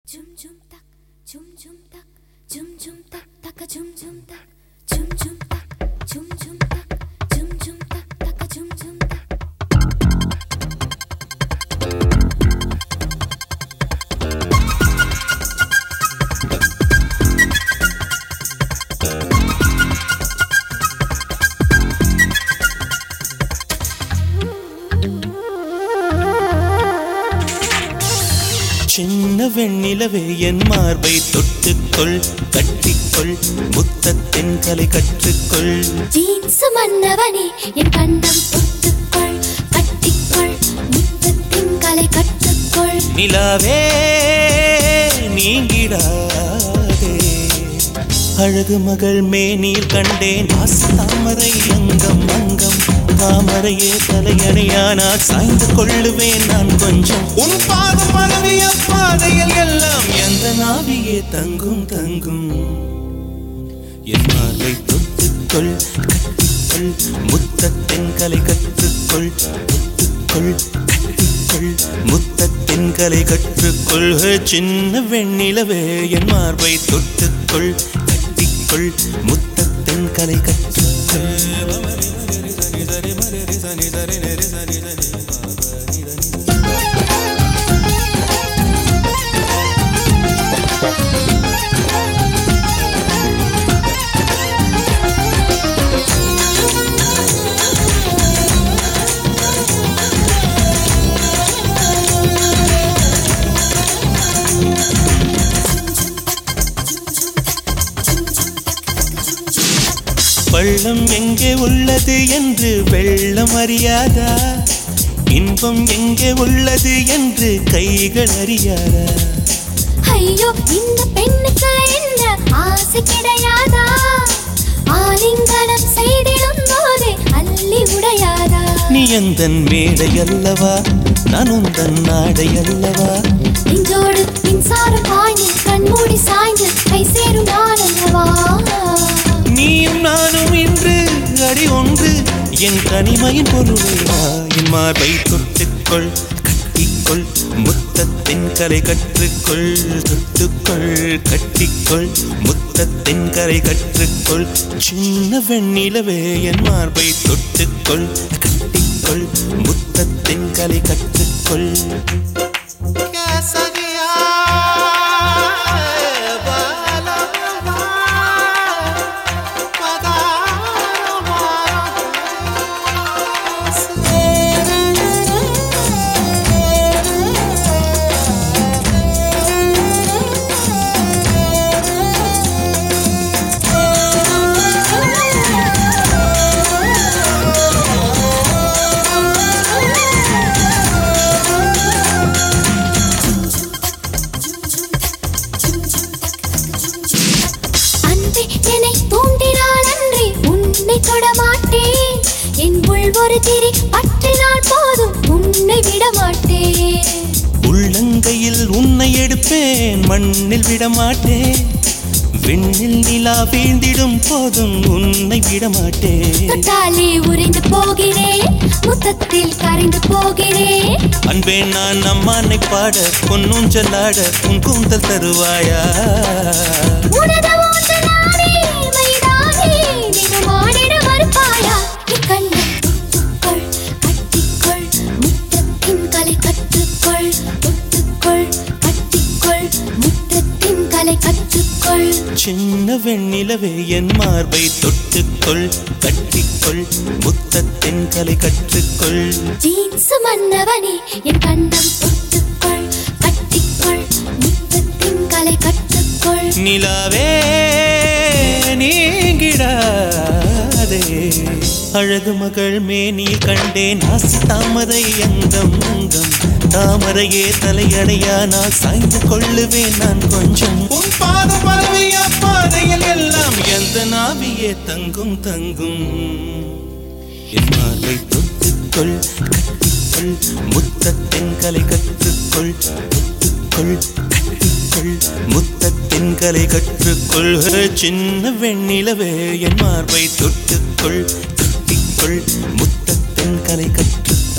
Chum chum tak, chum chum tak, chum chum tak, taka chum chum tak, chum chum tak, chum chum tak, chum chum tak, taka chum chum tak. சின்ன வெண்ணிலவே என் மார்பை தொட்டுக்கொள் கட்டிக்கொள் முத்தத்தின் கலை கற்றுக்கொள் jeans மன்னவனே என் கண்டம் தொட்டுக்கொள் கட்டிக்கொள் முத்தத்தின் கலை கற்றுக்கொள் நிலாவே நீங்கிடாதே அழகு மகள் மேனீர் கண்டேன் தாமரை அங்கம் அங்கம் தாமரையே தலையணையானால் சாய்ந்து கொள்ளுவேன் நான் கொஞ்சம் உன் பாதம் பரவிய பாதையில் எல்லாம் எந்த நாவியே தங்கும் தங்கும் என் மார்பை தொட்டுக்கொள் கட்டிக்கொள் முத்தத்தின் கலை கற்றுக்கொள் தொட்டுக்கொள் கட்டிக்கொள் முத்தத்தின் கலை கற்றுக்கொள் ஹே, சின்ன வெண்ணிலவே என் மார்பை தொட்டுக்கொள் கட்டிக்கொள் முத்தத்தின் கலை கற்றுக்கொள் பள்ளம் எங்கே உள்ளது என்று வெள்ளம் அறியாதா இன்பம் எங்கே உள்ளது என்று கைகள் அறியாதா ஐயோ இந்த பெண்ணுக்கு என்ன ஆசை கிடையாதா ஆலிங்கனம் செய்திடும் போதே அள்ளி உடையாதா நீ எந்தன் மேடை அல்லவா நான் உந்தன் நாடை அல்லவா நெஞ்சோடு மின்சாரம் பாய்ந்து கண்மூடி சாய்ந்து கை சேரும் நான் அல்லவா நீயும் நானும் இன்று அடி ஒன்று என் தனிமையின் பொருளைவா என் மார்பை தொட்டுக்கொள் கட்டிக்கொள் முத்தத்தின் கரை கற்றுக்கொள் தொட்டுக்கொள் கட்டிக்கொள் முத்தத்தின் கரை கற்றுக்கொள் சின்ன வெண்ணிலவே என் மார்பை தொட்டுக்கொள் கட்டிக்கொள் முத்தத்தின் கலை கற்றுக்கொள் அன்பே என்னை தூண்டினால் அன்றி உன்னை தொடமாட்டேன் என் உள் ஒரு திரி பற்றினால் போதும் உன்னை விட மாட்டேன் உள்ளங்கையில் உன்னை எடுப்பேன் மண்ணில் விடமாட்டேன் விண்ணில் நிலா வீழ்ந்திடும் போதும் உன்னை விடமாட்டேன் தொட்டாலே உறைந்து போகிறேன் முத்தத்தில் கரைந்து போகிறேன் அன்பே நான் அம்மானை பாட பொன்னூஞ்சலாட உன் கூந்தல் தருவாயா உனது ஊஞ்சலாடே, மைதானே, தினமாடிட மறுப்பாயா? இக்கண்ணை தொட்டுக்கொள், கட்டிக்கொள், முத்தத்தின் கலை கற்றுக்கொள். தொட்டுக்கொள், கட்டிக்கொள், முத்தத்தின் கலை கற்றுக்கொள். சின்ன வெண்ணிலவே என் மார்பை தொட்டுக்கொள் கட்டிக்கொள் முத்தத்தின் கலை கற்றுக்கொள் ஜீன்ஸ் மன்னவனே, என் கண்டம் தொட்டுக்கொள், கட்டிக்கொள், முத்தத்தின் கலை கற்றுக்கொள். நிலாவே நீங்கிடாதே அழகு மகள் மேனில் கண்டேன் ஆசி தாமரை அங்கம் அங்கம் தாமரையே தலையடையானால் சாய்ந்து கொள்ளுவேன் நான் கொஞ்சம் உன் பாதம் பரவிய பாதையில் எல்லாம் எந்த நாவியே தங்கும் தங்கும் என் மார்பை தொட்டுக்கொள் கட்டிக்கொள் முத்தத்தின் கலை கற்றுக்கொள் தொட்டுக்கொள் கட்டிக்கொள் முத்தத்தின் கலை கற்றுக்கொள் ஹே, சின்ன வெண்ணிலவே என் மார்பை தொட்டுக்கொள் கட்டிக்கொள் முத்தத்தின் கலை கற்றுக்கொள்